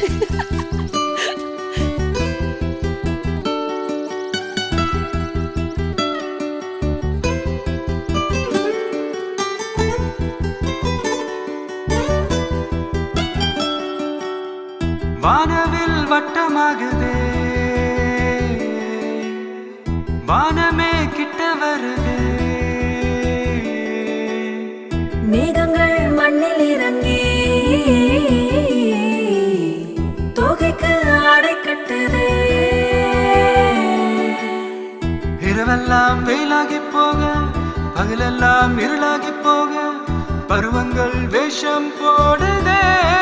வானவில் வட்டமாகுதே வானமே கிட்ட வருதே மேகங்கள் மண்ணில் இறங்கி தோகைக்கு ஆடை கட்டுதே இரவெல்லாம் வெயிலாகி போக பகலெல்லாம் இருளாகி போக பருவங்கள் வேஷம் போடுதே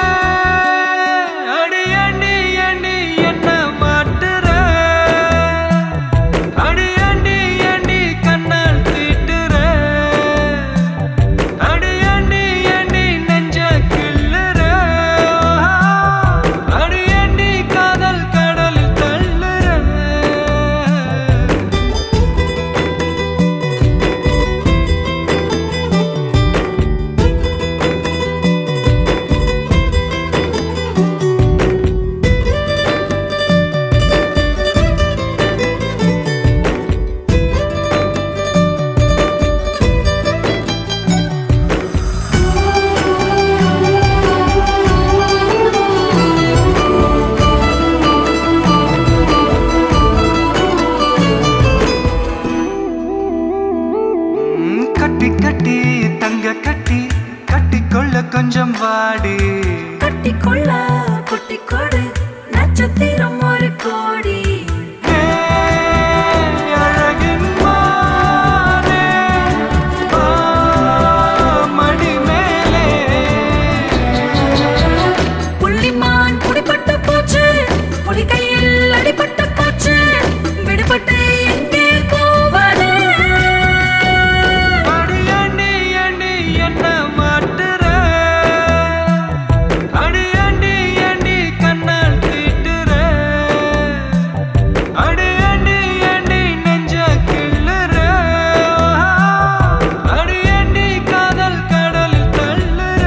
அடி அண்டி அண்டி என்ன மாட்டுற அடி அண்டி அண்டி கண்ணால் தீட்டுற அடி அண்டி அண்டி நெஞ்ச கிள்ளுற அடி அண்டி காதல் கடலில் தள்ளுற ம், கட்டி கட்டி தங்க கட்டி கட்டிக்கொள்ள கொஞ்சம் வாடி கட்டிக்கொள்ள குட்டி கொடு நட்சத்திரம் ஒரு கோடி ஏ, அழகின் மானே, ஆ, மடி மேலே. புள்ளிமான் குடிப்பட்டு போச்சு புலி கையில் அடிபட்டு போச்சு விடுபட்டு எங்கே போவது அடி அண்டி அண்டி என்ன மாட்டுற? அடி அண்டி அண்டி கண்ணால் தீட்டுற. அடி அண்டி அண்டி நெஞ்ச கிள்ளுற. அடி அண்டி காதல் கடலில் தள்ளுற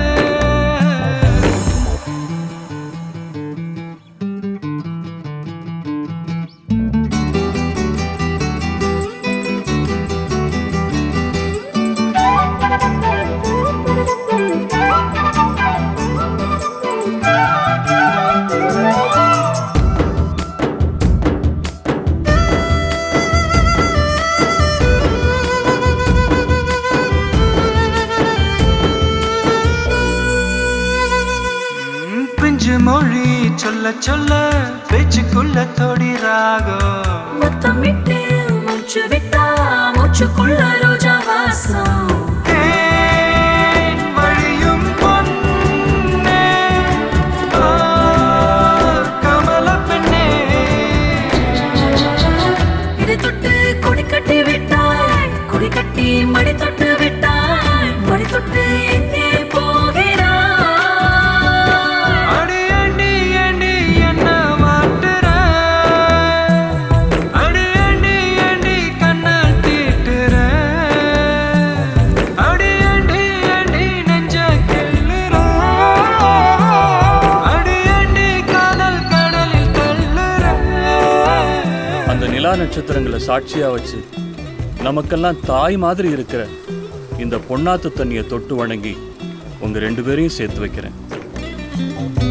ம், பிஞ்சு மொழி சொல்ல சொல்ல பேச்சுக்குள்ள தொடி ராகம் முத்தமிட்டு மூச்சு விட்டா மூச்சுக்குள்ள ரோஜா வாசம் தேன் வழியும் பொன்னே, ஆ, கமலப் பெண்ணே. இதை தொட்டு கொடி கட்டி விட்டாய் கொடி கட்டி மடி தொட்டு விட்டாய் மடி தொட்டு எங்கே போகிறாய் அடி அண்டி அண்டி என்ன மாட்டுற? அடி அண்டி அண்டி கண்ணால் தீட்டுற. அடி அண்டி அண்டி நெஞ்ச கிள்ளுற. அடி அண்டி காதல் கடலில் தள்ளுற. அந்த நிலா நட்சத்திரங்களை சாட்சியா வச்சு நமக்கெல்லாம் தாய் மாதிரி இருக்கிற இந்த பொன்னாத்து தண்ணியை தொட்டு வணங்கி உங்க ரெண்டு பேரையும் சேர்த்து வைக்கிறேன்